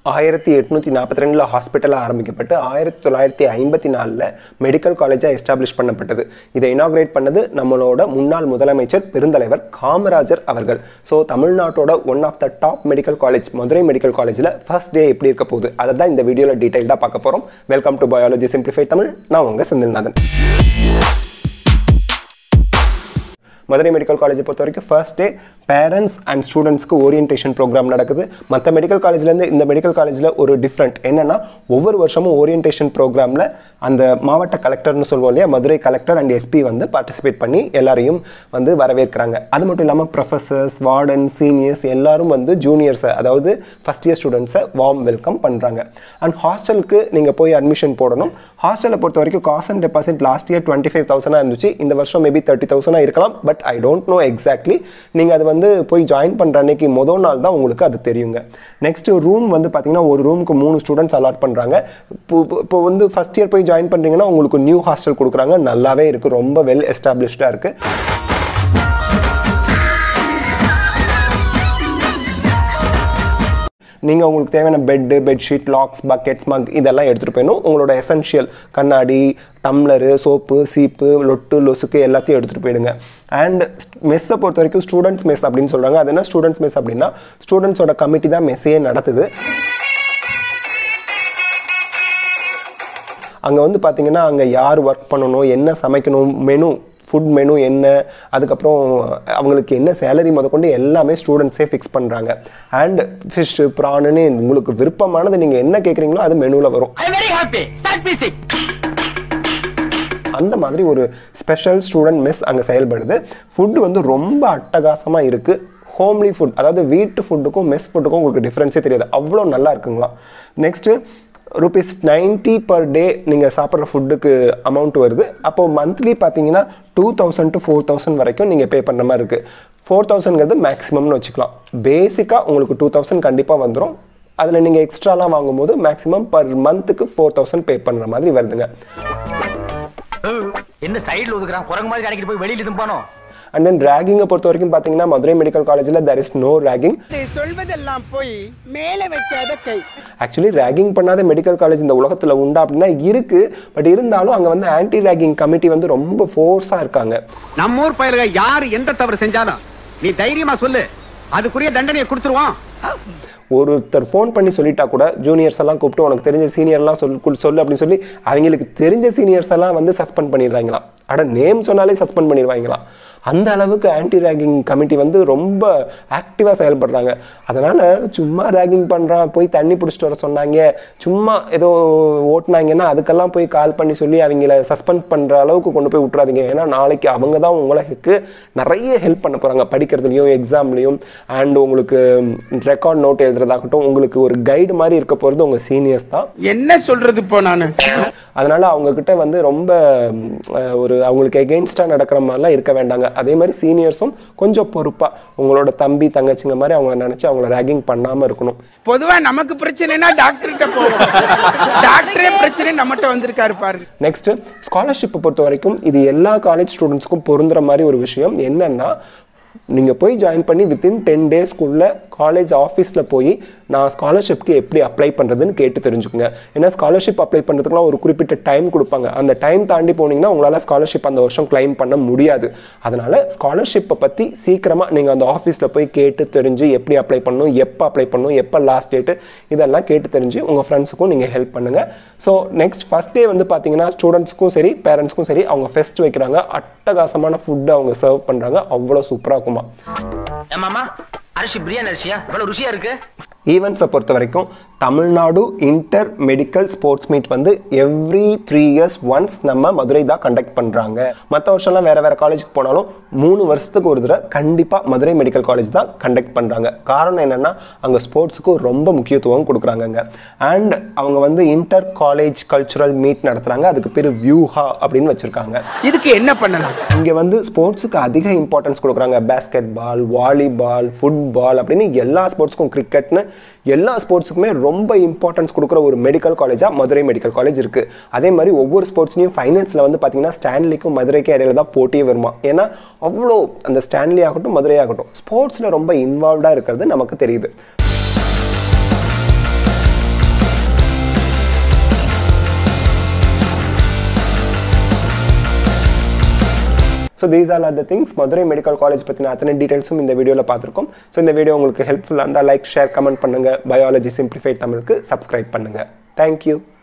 ஆயிரத்தி எட்நூற்றி நாற்பத்தி ரெண்டில் ஹாஸ்பிட்டலாக ஆரம்பிக்கப்பட்டு ஆயிரத்தி தொள்ளாயிரத்தி ஐம்பத்தி நாலில் மெடிக்கல் காலேஜாக எஸ்டாப்ளிஷ் பண்ணப்பட்டது இதை இனாக்ரேட் பண்ணது நம்மளோட முன்னாள் முதலமைச்சர் பெருந்தலைவர் காமராஜர் அவர்கள் ஸோ தமிழ்நாட்டோட one of the top medical college Madurai medical காலேஜில் ஃபர்ஸ்ட் டே எப்படி இருக்க போகுது அதை தான் இந்த வீடியோவில் டீட்டெயில்டாக பார்க்க போகிறோம் welcome to biology simplify Tamil நான் உங்கள் செந்தில்நாதன் மதுரை மெடிக்கல் காலேஜை பொறுத்த வரைக்கும் ஃபர்ஸ்ட் டே பேரண்ட்ஸ் அண்ட் ஸ்டூடெண்ட்ஸ்க்கு ஓரியன்டேஷன் ப்ரோக்ராம் நடக்குது மற்ற மெடிக்கல் காலேஜ்லேருந்து இந்த மெடிக்கல் காலேஜில் ஒரு டிஃப்ரெண்ட் என்னென்னா ஒவ்வொரு வருஷமும் ஓரியன்டேஷன் ப்ரோக்ராமில் அந்த மாவட்ட கலெக்டர்னு சொல்லுவோம் இல்லையா மதுரை கலெக்டர் அண்ட் எஸ்பி வந்து பார்ட்டிசிபேட் பண்ணி எல்லாரையும் வந்து வரவேற்கிறாங்க அது மட்டும் இல்லாமல் ப்ரொஃபஸர்ஸ் வார்டன் சீனியர்ஸ் எல்லாரும் வந்து ஜூனியர்ஸை அதாவது ஃபஸ்ட் இயர் ஸ்டூடெண்ட்ஸை வார்ம் வெல்கம் பண்ணுறாங்க அண்ட் ஹாஸ்டலுக்கு நீங்கள் போய் அட்மிஷன் போடணும் ஹாஸ்டலை பொறுத்த வரைக்கும் cost and deposit last year twenty five தௌசண்டாக இருந்துச்சு இந்த வருஷம் மேபி தேர்ட்டி தௌசண்டாக இருக்கலாம் but I don't know exactly நீங்கள் அது வந்து போய் ஜாயின் பண்ணுற அன்னைக்கு மொதல் நாள் தான் உங்களுக்கு அது தெரியுங்க நெக்ஸ்ட் ரூம் வந்து பார்த்தீங்கன்னா ஒரு ரூமுக்கு மூணு ஸ்டூடெண்ட்ஸ் அலாட் பண்ணுறாங்க இப்போ இப்போ வந்து ஃபஸ்ட் இயர் போய் ஜாயின் பண்ணுறீங்கன்னா உங்களுக்கு நியூ ஹாஸ்டல் கொடுக்குறாங்க நல்லாவே இருக்குது ரொம்ப வெல் எஸ்டாப்ளிஷ்டாக இருக்குது நீங்கள் உங்களுக்கு தேவையான bed bedsheet locks buckets mug இதெல்லாம் எடுத்துகிட்டு போயணும் உங்களோட எசென்ஷியல் கண்ணாடி டம்ளரு சோப்பு சீப்பு லொட்டு லொசுக்கு எல்லாத்தையும் எடுத்துகிட்டு போயிடுங்க அண்ட் மெஸ்ஸை பொறுத்த வரைக்கும் ஸ்டூடெண்ட்ஸ் மெஸ் அப்படின்னு சொல்கிறாங்க அது என்ன ஸ்டூடெண்ட்ஸ் மெஸ் அப்படின்னா ஸ்டூடெண்ட்ஸோட கமிட்டி தான் மெஸ்ஸையே நடத்துது அங்கே வந்து பார்த்தீங்கன்னா அங்கே யார் ஒர்க் பண்ணணும் என்ன சமைக்கணும் மெனு ஃபுட் மெனு என்ன அதுக்கப்புறம் அவங்களுக்கு என்ன சேலரி முதற்கொண்டு எல்லாமே ஸ்டூடெண்ட்ஸே ஃபிக்ஸ் பண்ணுறாங்க அண்ட் ஃபிஷ் ப்ரானுன்னு உங்களுக்கு விருப்பமானது நீங்கள் என்ன கேட்குறீங்களோ அது மெனுவில் வரும் I'm very happy. Start music. அந்த மாதிரி ஒரு ஸ்பெஷல் ஸ்டூடெண்ட் மெஸ் அங்கே செயல்படுது ஃபுட்டு வந்து ரொம்ப அட்டகாசமாக இருக்குது ஹோம்லி ஃபுட் அதாவது வீட்டு ஃபுட்டுக்கும் மெஸ் ஃபுட்டுக்கும் உங்களுக்கு டிஃப்ரென்ஸே தெரியாது அவ்வளோ நல்லா இருக்குங்களா next rupees ninety per day நீங்கள் சாப்பிட்ற ஃபுட்டுக்கு அமௌண்ட் வருது அப்போது மந்த்லி பார்த்தீங்கன்னா two thousand to four thousand வரைக்கும் நீங்கள் பே பண்ணுற மாதிரி இருக்குது ஃபோர் தௌசண்ட்ங்கிறது மேக்ஸிமம்னு வச்சுக்கலாம் பேசிக்காக உங்களுக்கு டூ தௌசண்ட் கண்டிப்பாக வந்துடும் அதில் நீங்கள் எக்ஸ்ட்ராலாம் வாங்கும்போது மேக்ஸிமம் பர் மந்த்துக்கு ஃபோர் தௌசண்ட் பே பண்ணுற மாதிரி வருதுங்க என்ன சைடுல ஒதுக்குறான் குரங்கு மாதிரி கடைக்கிட்டு போய் வெளியில இதும்பானோ அண்ட் தென் ரேகிங்கை பொறுத்த வரைக்கும் பார்த்தீங்கன்னா மதுரை மெடிக்கல் காலேஜில் there இஸ் நோ ரேகிங் இதை சொல்வதெல்லாம் போய் மேலே வைக்காத கை ஆக்சுவலி ரேகிங் பண்ணாத மெடிக்கல் காலேஜ் இந்த உலகத்தில் உண்டா அப்படின்னா இருக்கு பட் இருந்தாலும் அங்கே வந்து ஆன்டி ரேகிங் கமிட்டி வந்து ரொம்ப ஃபோர்ஸாக இருக்காங்க நம்ம ஊர் பயலுக யாரு எந்த தவறு செஞ்சாலும் நீ தைரியமா சொல்லு அதுக்குரிய தண்டனையை கொடுத்துருவான் ஒருத்தர் ஃபோன் பண்ணி சொல்லிட்டா கூட ஜூனியர்ஸ் எல்லாம் கூப்பிட்டு உனக்கு தெரிஞ்ச சீனியர்லாம் சொல் குல் சொல்லு அப்படின்னு சொல்லி அவங்களுக்கு தெரிஞ்ச சீனியர்ஸ் எல்லாம் வந்து சஸ்பெண்ட் பண்ணிடுறாங்களாம் அட நேம் சொன்னாலே சஸ்பெண்ட் பண்ணிடுவாங்களாம் அந்த அளவுக்கு ஆன்டி ரேகிங் கமிட்டி வந்து ரொம்ப ஆக்டிவாக செயல்படுறாங்க அதனால் சும்மா ரேகிங் பண்ணுறான் போய் தண்ணி பிடிச்சிட்டு வர சொன்னாங்க சும்மா ஏதோ ஓட்டுனாங்கன்னா அதுக்கெல்லாம் போய் கால் பண்ணி சொல்லி அவங்கள சஸ்பெண்ட் பண்ணுற அளவுக்கு கொண்டு போய் விட்றாதீங்க ஏன்னா நாளைக்கு அவங்க தான் உங்களுக்கு நிறைய ஹெல்ப் பண்ண போகிறாங்க படிக்கிறதுலையும் எக்ஸாம்லேயும் அண்ட் உங்களுக்கு ரெக்கார்ட் நோட் எழுதுறதாகட்டும் உங்களுக்கு ஒரு கைடு மாதிரி இருக்க போகிறது உங்கள் சீனியர்ஸ் தான் என்ன சொல்றது இப்போ நானு அதனால் அவங்கக்கிட்ட வந்து ரொம்ப ம், அஹ், ஒரு அவங்களுக்கு எகெயின்ஸ்டாக நடக்கிற மாதிரிலாம் இருக்க வேண்டாங்க அதே மாதிரி சீனியர்ஸும் கொஞ்சம் பொறுப்பாக உங்களோட தம்பி தங்கச்சிங்க மாதிரி அவங்க நினச்சி அவங்கள ரேகிங் பண்ணாமல் இருக்கணும் பொதுவா நமக்கு பிரச்சனைனா டாக்டர்கிட்ட போவோம் டாக்டரே பிரச்சனை நம்மகிட்ட வந்திருக்காரு பாருங்க நெக்ஸ்ட் ஸ்காலர்ஷிப்பை பொறுத்த வரைக்கும் இது எல்லா காலேஜ் ஸ்டூடெண்ட்ஸ்க்கும் பொருந்துற மாதிரி ஒரு விஷயம் என்னன்னா நீங்கள் போய் ஜாயின் பண்ணி வித்தின் டென் டேஸ்க்குள்ளே காலேஜ் ஆஃபீஸில் போய் நான் ஸ்காலர்ஷிப்க்கு எப்படி அப்ளை பண்ணுறதுன்னு கேட்டு தெரிஞ்சுக்கோங்க ஏன்னா ஸ்காலர்ஷிப் அப்ளை பண்ணுறதுக்குலாம் ஒரு குறிப்பிட்ட டைம் கொடுப்பாங்க அந்த டைம் தாண்டி போனீங்கன்னா உங்களால் ஸ்காலர்ஷிப் அந்த வருஷம் கிளைம் பண்ண முடியாது அதனால் ஸ்காலர்ஷிப்பை பற்றி சீக்கிரமாக நீங்கள் அந்த ஆஃபீஸில் போய் கேட்டு தெரிஞ்சு எப்படி அப்ளை பண்ணணும் எப்போ அப்ளை பண்ணணும் எப்போ லாஸ்ட் டேட்டு இதெல்லாம் கேட்டு தெரிஞ்சு உங்கள் ஃப்ரெண்ட்ஸுக்கும் நீங்கள் ஹெல்ப் பண்ணுங்கள் ஸோ நெக்ஸ்ட் ஃபஸ்ட் டே வந்து பார்த்தீங்கன்னா ஸ்டூடெண்ட்ஸ்க்கும் சரி பேரண்ட்ஸ்க்கும் சரி அவங்க ஃபெஸ்ட் வைக்கிறாங்க அட்டகாசமான ஃபுட்டு அவங்க சர்வ் பண்ணுறாங்க அவ்வளோ சூப்பராக இருக்குமா ஏமாமா அரிசி பிரியாணி அரிசியா இவ்வளவு ருசியா இருக்கு ஈவெண்ட்ஸை பொறுத்த வரைக்கும் Tamil Nadu inter medical sports meet வந்து எவ்ரி த்ரீ இயர்ஸ் ஒன்ஸ் நம்ம மதுரை தான் கண்டக்ட் பண்ணுறாங்க மற்ற வருஷம்லாம் வேறு வேறு காலேஜுக்கு போனாலும் மூணு வருஷத்துக்கு ஒரு தடவை கண்டிப்பாக மதுரை மெடிக்கல் காலேஜ் தான் கண்டக்ட் பண்ணுறாங்க காரணம் என்னென்னா அங்கே ஸ்போர்ட்ஸுக்கு ரொம்ப முக்கியத்துவம் கொடுக்குறாங்க அண்ட் அவங்க வந்து இன்டர் காலேஜ் கல்ச்சுரல் மீட் நடத்துகிறாங்க அதுக்கு பேர் வியூஹா அப்படின்னு வச்சுருக்காங்க இதுக்கு என்ன பண்ணலாம் இங்கே வந்து ஸ்போர்ட்ஸுக்கு அதிக இம்பார்ட்டன்ஸ் கொடுக்குறாங்க பேஸ்கெட் பால் வாலிபால் ஃபுட்பால் அப்படின்னு எல்லா ஸ்போர்ட்ஸ்க்கும் கிரிக்கெட்னு எல்லா ஸ்போர்ட்ஸுக்குமே ரொம்ப இம்பார்ட்டன்ஸ் கொடுக்குற ஒரு மெடிக்கல் காலேஜாக மதுரை மெடிக்கல் காலேஜ் இருக்குது அதே மாதிரி ஒவ்வொரு ஸ்போர்ட்ஸ்லையும் ஃபைனல்ஸில் வந்து பார்த்தீங்கன்னா ஸ்டான்லிக்கும் மதுரைக்கும் இடையில தான் போட்டியே வருமா ஏன்னா அவ்வளோ அந்த ஸ்டான்லி ஆகட்டும் மதுரை ஆகட்டும் ஸ்போர்ட்ஸில் ரொம்ப இன்வால்வ்டாக இருக்கிறது நமக்கு தெரியுது so these are are the things Madurai medical college பற்றின அத்தனை டீட்டெயில்ஸும் இந்த வீடியோவில் பார்த்துருக்கோம் ஸோ இந்த வீடியோ உங்களுக்கு ஹெல்ப்ஃபுல்லாக இருந்தால் லைக் ஷேர் கமெண்ட் பண்ணுங்கள் பயாலஜி சிம்பிளிஃபைட் தமிழுக்கு சப்ஸ்கிரைப் பண்ணுங்கள் தேங்க்யூ